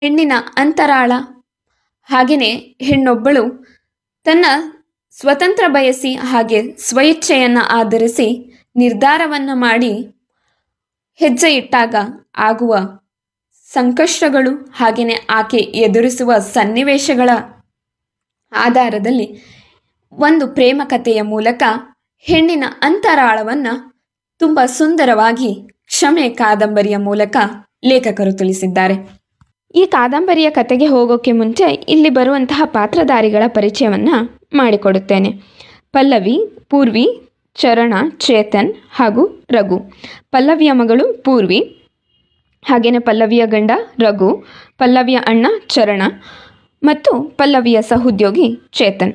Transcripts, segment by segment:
ಹೆಣ್ಣಿನ ಅಂತರಾಳ ಹಾಗೆಯೇ ಹೆಣ್ಣೊಬ್ಬಳು ತನ್ನ ಸ್ವತಂತ್ರ ಬಯಸಿ ಹಾಗೆ ಸ್ವಇಚ್ಛೆಯನ್ನು ಆಧರಿಸಿ ನಿರ್ಧಾರವನ್ನು ಮಾಡಿ ಹೆಜ್ಜೆ ಇಟ್ಟಾಗ ಆಗುವ ಸಂಕಷ್ಟಗಳು ಹಾಗೆಯೇ ಆಕೆ ಎದುರಿಸುವ ಸನ್ನಿವೇಶಗಳ ಆಧಾರದಲ್ಲಿ ಒಂದು ಪ್ರೇಮ ಕಥೆಯ ಮೂಲಕ ಹೆಣ್ಣಿನ ಅಂತರಾಳವನ್ನು ತುಂಬ ಸುಂದರವಾಗಿ ಕ್ಷಮೆ ಕಾದಂಬರಿಯ ಮೂಲಕ ಲೇಖಕರು ತಿಳಿಸಿದ್ದಾರೆ ಈ ಕಾದಂಬರಿಯ ಕತೆಗೆ ಹೋಗೋಕ್ಕೆ ಮುಂಚೆ ಇಲ್ಲಿ ಬರುವಂತಹ ಪಾತ್ರಧಾರಿಗಳ ಪರಿಚಯವನ್ನು ಮಾಡಿಕೊಡುತ್ತೇನೆ ಪಲ್ಲವಿ ಪೂರ್ವಿ ಚರಣ ಚೇತನ್ ಹಾಗೂ ರಘು ಪಲ್ಲವಿಯ ಮಗಳು ಪೂರ್ವಿ ಹಾಗೆಯೇ ಪಲ್ಲವಿಯ ಗಂಡ ರಘು ಪಲ್ಲವಿಯ ಅಣ್ಣ ಚರಣ ಮತ್ತು ಪಲ್ಲವಿಯ ಸಹೋದ್ಯೋಗಿ ಚೇತನ್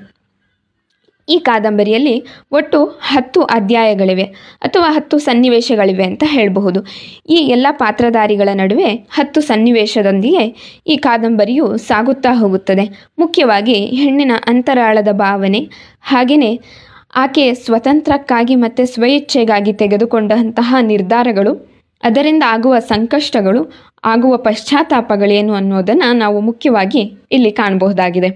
ಈ ಕಾದಂಬರಿಯಲ್ಲಿ ಒಟ್ಟು ಹತ್ತು ಅಧ್ಯಾಯಗಳಿವೆ ಅಥವಾ ಹತ್ತು ಸನ್ನಿವೇಶಗಳಿವೆ ಅಂತ ಹೇಳಬಹುದು ಈ ಎಲ್ಲ ಪಾತ್ರಧಾರಿಗಳ ನಡುವೆ ಹತ್ತು ಸನ್ನಿವೇಶದೊಂದಿಗೆ ಈ ಕಾದಂಬರಿಯು ಸಾಗುತ್ತಾ ಹೋಗುತ್ತದೆ ಮುಖ್ಯವಾಗಿ ಹೆಣ್ಣಿನ ಅಂತರಾಳದ ಭಾವನೆ ಹಾಗೆಯೇ ಆಕೆ ಸ್ವತಂತ್ರಕ್ಕಾಗಿ ಮತ್ತು ಸ್ವಇಚ್ಛೆಗಾಗಿ ತೆಗೆದುಕೊಂಡಂತಹ ನಿರ್ಧಾರಗಳು ಅದರಿಂದ ಆಗುವ ಸಂಕಷ್ಟಗಳು ಆಗುವ ಪಶ್ಚಾತ್ತಾಪಗಳೇನು ಅನ್ನೋದನ್ನು ನಾವು ಮುಖ್ಯವಾಗಿ ಇಲ್ಲಿ ಕಾಣಬಹುದಾಗಿದೆ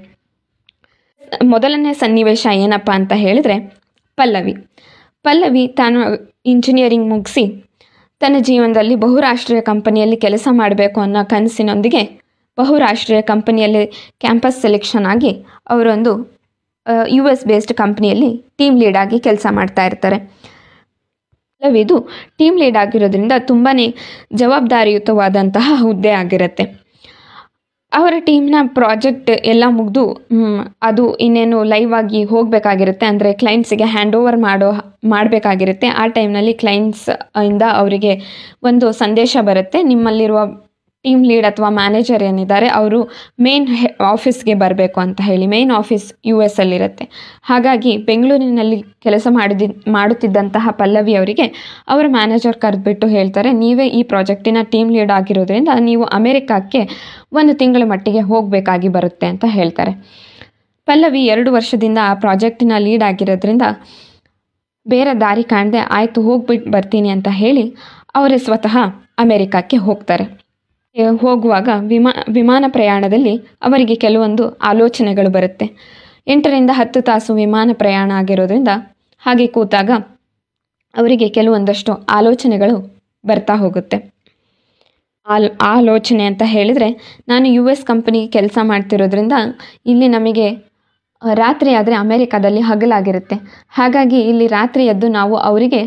ಮೊದಲನೇ ಸನ್ನಿವೇಶ ಏನಪ್ಪ ಅಂತ ಹೇಳಿದ್ರೆ ಪಲ್ಲವಿ ಪಲ್ಲವಿ ತಾನು ಇಂಜಿನಿಯರಿಂಗ್ ಮುಗಿಸಿ ತನ್ನ ಜೀವನದಲ್ಲಿ ಬಹುರಾಷ್ಟ್ರೀಯ ಕಂಪನಿಯಲ್ಲಿ ಕೆಲಸ ಮಾಡಬೇಕು ಅನ್ನೋ ಕನಸಿನೊಂದಿಗೆ ಬಹುರಾಷ್ಟ್ರೀಯ ಕಂಪನಿಯಲ್ಲಿ ಕ್ಯಾಂಪಸ್ ಸೆಲೆಕ್ಷನ್ ಆಗಿ ಅವರೊಂದು ಯು ಎಸ್ ಬೇಸ್ಡ್ ಕಂಪ್ನಿಯಲ್ಲಿ ಟೀಮ್ ಲೀಡ್ ಆಗಿ ಕೆಲಸ ಮಾಡ್ತಾ ಇರ್ತಾರೆ ಪಲ್ಲವಿದು ಟೀಮ್ ಲೀಡ್ ಆಗಿರೋದ್ರಿಂದ ತುಂಬಾ ಜವಾಬ್ದಾರಿಯುತವಾದಂತಹ ಹುದ್ದೆ ಆಗಿರುತ್ತೆ ಅವರ ಟೀಮ್ನ ಪ್ರಾಜೆಕ್ಟ್ ಎಲ್ಲ ಮುಗಿದು ಅದು ಇನ್ನೇನು ಲೈವ್ ಆಗಿ ಹೋಗಬೇಕಾಗಿರುತ್ತೆ ಅಂದರೆ ಕ್ಲೈಂಟ್ಸಿಗೆ ಹ್ಯಾಂಡ್ ಓವರ್ ಮಾಡೋ ಮಾಡಬೇಕಾಗಿರುತ್ತೆ ಆ ಟೈಮ್ನಲ್ಲಿ ಕ್ಲೈಂಟ್ಸ್ ಇಂದ ಅವರಿಗೆ ಒಂದು ಸಂದೇಶ ಬರುತ್ತೆ ನಿಮ್ಮಲ್ಲಿರುವ ಟೀಮ್ ಲೀಡ್ ಅಥವಾ ಮ್ಯಾನೇಜರ್ ಏನಿದ್ದಾರೆ ಅವರು ಮೇನ್ ಆಫೀಸ್ಗೆ ಬರಬೇಕು ಅಂತ ಹೇಳಿ ಮೇನ್ ಆಫೀಸ್ ಯು ಎಸ್ ಅಲ್ಲಿರುತ್ತೆ ಹಾಗಾಗಿ ಬೆಂಗಳೂರಿನಲ್ಲಿ ಕೆಲಸ ಮಾಡಿದ ಮಾಡುತ್ತಿದ್ದಂತಹ ಪಲ್ಲವಿ ಅವರಿಗೆ ಅವರ ಮ್ಯಾನೇಜರ್ ಕರೆದ್ಬಿಟ್ಟು ಹೇಳ್ತಾರೆ ನೀವೇ ಈ ಪ್ರಾಜೆಕ್ಟಿನ ಟೀಮ್ ಲೀಡ್ ಆಗಿರೋದ್ರಿಂದ ನೀವು ಅಮೆರಿಕಕ್ಕೆ ಒಂದು ತಿಂಗಳ ಮಟ್ಟಿಗೆ ಹೋಗಬೇಕಾಗಿ ಬರುತ್ತೆ ಅಂತ ಹೇಳ್ತಾರೆ ಪಲ್ಲವಿ ಎರಡು ವರ್ಷದಿಂದ ಆ ಪ್ರಾಜೆಕ್ಟಿನ ಲೀಡ್ ಆಗಿರೋದ್ರಿಂದ ಬೇರೆ ದಾರಿ ಕಾಣದೆ ಆಯಿತು ಹೋಗ್ಬಿಟ್ಟು ಬರ್ತೀನಿ ಅಂತ ಹೇಳಿ ಅವರೇ ಸ್ವತಃ ಅಮೆರಿಕಕ್ಕೆ ಹೋಗ್ತಾರೆ ಹೋಗುವಾಗ ವಿಮಾ ವಿಮಾನ ಪ್ರಯಾಣದಲ್ಲಿ ಅವರಿಗೆ ಕೆಲವೊಂದು ಆಲೋಚನೆಗಳು ಬರುತ್ತೆ ಎಂಟರಿಂದ ಹತ್ತು ತಾಸು ವಿಮಾನ ಪ್ರಯಾಣ ಆಗಿರೋದ್ರಿಂದ ಹಾಗೆ ಕೂತಾಗ ಅವರಿಗೆ ಕೆಲವೊಂದಷ್ಟು ಆಲೋಚನೆಗಳು ಬರ್ತಾ ಹೋಗುತ್ತೆ ಆಲ್ ಆಲೋಚನೆ ಅಂತ ಹೇಳಿದರೆ ನಾನು ಯು ಎಸ್ ಕಂಪನಿಗೆ ಕೆಲಸ ಮಾಡ್ತಿರೋದ್ರಿಂದ ಇಲ್ಲಿ ನಮಗೆ ರಾತ್ರಿ ಆದರೆ ಅಮೇರಿಕಾದಲ್ಲಿ ಹಗಲಾಗಿರುತ್ತೆ ಹಾಗಾಗಿ ಇಲ್ಲಿ ರಾತ್ರಿ ಎದ್ದು ನಾವು ಅವರಿಗೆ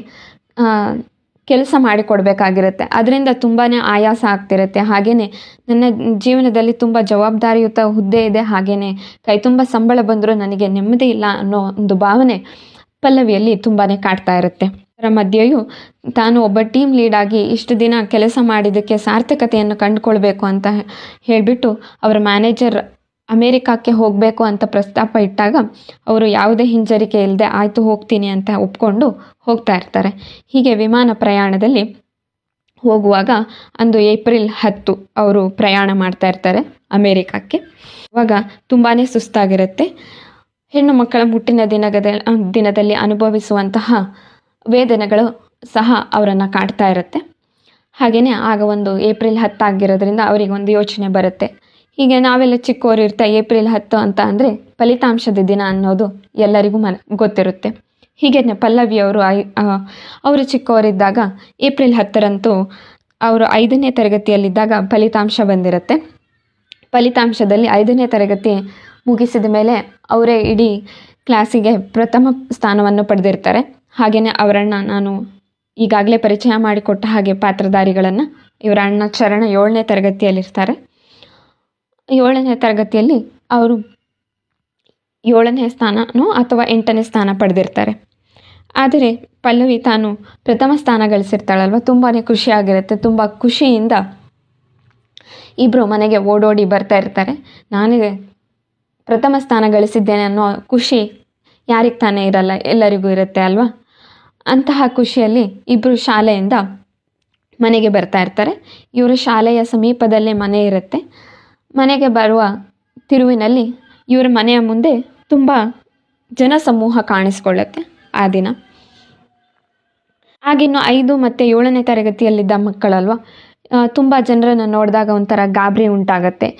ಕೆಲಸ ಮಾಡಿಕೊಡ್ಬೇಕಾಗಿರುತ್ತೆ ಅದರಿಂದ ತುಂಬಾ ಆಯಾಸ ಆಗ್ತಿರುತ್ತೆ ಹಾಗೆಯೇ ನನ್ನ ಜೀವನದಲ್ಲಿ ತುಂಬ ಜವಾಬ್ದಾರಿಯುತ ಹುದ್ದೆ ಇದೆ ಹಾಗೆಯೇ ಕೈ ತುಂಬ ಸಂಬಳ ಬಂದರೂ ನನಗೆ ನೆಮ್ಮದಿ ಇಲ್ಲ ಅನ್ನೋ ಒಂದು ಭಾವನೆ ಪಲ್ಲವಿಯಲ್ಲಿ ತುಂಬಾ ಕಾಡ್ತಾ ಇರುತ್ತೆ ಅದರ ಮಧ್ಯೆಯೂ ತಾನು ಒಬ್ಬ ಟೀಮ್ ಲೀಡ್ ಆಗಿ ಇಷ್ಟು ದಿನ ಕೆಲಸ ಮಾಡಿದ್ದಕ್ಕೆ ಸಾರ್ಥಕತೆಯನ್ನು ಕಂಡುಕೊಳ್ಬೇಕು ಅಂತ ಹೇಳಿಬಿಟ್ಟು ಅವರ ಮ್ಯಾನೇಜರ್ ಅಮೇರಿಕಕ್ಕೆ ಹೋಗಬೇಕು ಅಂತ ಪ್ರಸ್ತಾಪ ಇಟ್ಟಾಗ ಅವರು ಯಾವುದೇ ಹಿಂಜರಿಕೆ ಇಲ್ಲದೆ ಆಯಿತು ಹೋಗ್ತೀನಿ ಅಂತ ಒಪ್ಕೊಂಡು ಹೋಗ್ತಾ ಇರ್ತಾರೆ ಹೀಗೆ ವಿಮಾನ ಪ್ರಯಾಣದಲ್ಲಿ ಹೋಗುವಾಗ ಅಂದು ಏಪ್ರಿಲ್ ಹತ್ತು ಅವರು ಪ್ರಯಾಣ ಮಾಡ್ತಾ ಇರ್ತಾರೆ ಅಮೇರಿಕಕ್ಕೆ ಆವಾಗ ತುಂಬಾ ಸುಸ್ತಾಗಿರುತ್ತೆ ಹೆಣ್ಣು ಮಕ್ಕಳ ಮುಟ್ಟಿನ ದಿನಗದ ದಿನದಲ್ಲಿ ಅನುಭವಿಸುವಂತಹ ವೇದನೆಗಳು ಸಹ ಅವರನ್ನು ಕಾಡ್ತಾ ಇರುತ್ತೆ ಹಾಗೆಯೇ ಆಗ ಒಂದು ಏಪ್ರಿಲ್ ಹತ್ತಾಗಿರೋದ್ರಿಂದ ಅವರಿಗೆ ಒಂದು ಯೋಚನೆ ಬರುತ್ತೆ ಹೀಗೆ ನಾವೆಲ್ಲ ಚಿಕ್ಕವರು ಇರ್ತಾ ಏಪ್ರಿಲ್ ಹತ್ತು ಅಂತ ಅಂದರೆ ಫಲಿತಾಂಶದ ದಿನ ಅನ್ನೋದು ಎಲ್ಲರಿಗೂ ಮನ ಗೊತ್ತಿರುತ್ತೆ ಹೀಗೆ ಪಲ್ಲವಿಯವರು ಐ ಅವರು ಚಿಕ್ಕವರಿದ್ದಾಗ ಏಪ್ರಿಲ್ ಹತ್ತರಂತೂ ಅವರು ಐದನೇ ತರಗತಿಯಲ್ಲಿದ್ದಾಗ ಫಲಿತಾಂಶ ಬಂದಿರುತ್ತೆ ಫಲಿತಾಂಶದಲ್ಲಿ ಐದನೇ ತರಗತಿ ಮುಗಿಸಿದ ಮೇಲೆ ಅವರೇ ಇಡೀ ಕ್ಲಾಸಿಗೆ ಪ್ರಥಮ ಸ್ಥಾನವನ್ನು ಪಡೆದಿರ್ತಾರೆ ಹಾಗೆಯೇ ಅವರಣ್ಣ ನಾನು ಈಗಾಗಲೇ ಪರಿಚಯ ಮಾಡಿಕೊಟ್ಟ ಹಾಗೆ ಪಾತ್ರಧಾರಿಗಳನ್ನು ಇವರ ಅಣ್ಣ ಚರಣ ಏಳನೇ ತರಗತಿಯಲ್ಲಿರ್ತಾರೆ ಏಳನೇ ತರಗತಿಯಲ್ಲಿ ಅವರು ಏಳನೇ ಸ್ಥಾನನೋ ಅಥವಾ ಎಂಟನೇ ಸ್ಥಾನ ಪಡೆದಿರ್ತಾರೆ ಆದರೆ ಪಲ್ಲವಿ ತಾನು ಪ್ರಥಮ ಸ್ಥಾನ ಗಳಿಸಿರ್ತಾಳಲ್ವ ತುಂಬಾ ಖುಷಿಯಾಗಿರುತ್ತೆ ತುಂಬ ಖುಷಿಯಿಂದ ಇಬ್ಬರು ಮನೆಗೆ ಓಡೋಡಿ ಬರ್ತಾ ಇರ್ತಾರೆ ನಾನೇ ಪ್ರಥಮ ಸ್ಥಾನ ಗಳಿಸಿದ್ದೇನೆ ಅನ್ನೋ ಖುಷಿ ಯಾರಿಗೆ ತಾನೇ ಇರಲ್ಲ ಎಲ್ಲರಿಗೂ ಇರುತ್ತೆ ಅಲ್ವಾ ಅಂತಹ ಖುಷಿಯಲ್ಲಿ ಇಬ್ಬರು ಶಾಲೆಯಿಂದ ಮನೆಗೆ ಬರ್ತಾ ಇರ್ತಾರೆ ಇವರ ಶಾಲೆಯ ಸಮೀಪದಲ್ಲೇ ಮನೆ ಇರುತ್ತೆ ಮನೆಗೆ ಬರುವ ತಿರುವಿನಲ್ಲಿ ಇವರ ಮನೆಯ ಮುಂದೆ ತುಂಬ ಜನಸಮೂಹ ಕಾಣಿಸ್ಕೊಳ್ಳುತ್ತೆ ಆ ದಿನ ಆಗಿನ್ನು ಐದು ಮತ್ತು ಏಳನೇ ತರಗತಿಯಲ್ಲಿದ್ದ ಮಕ್ಕಳಲ್ವ ತುಂಬ ಜನರನ್ನು ನೋಡಿದಾಗ ಒಂಥರ ಗಾಬರಿ ಉಂಟಾಗತ್ತೆ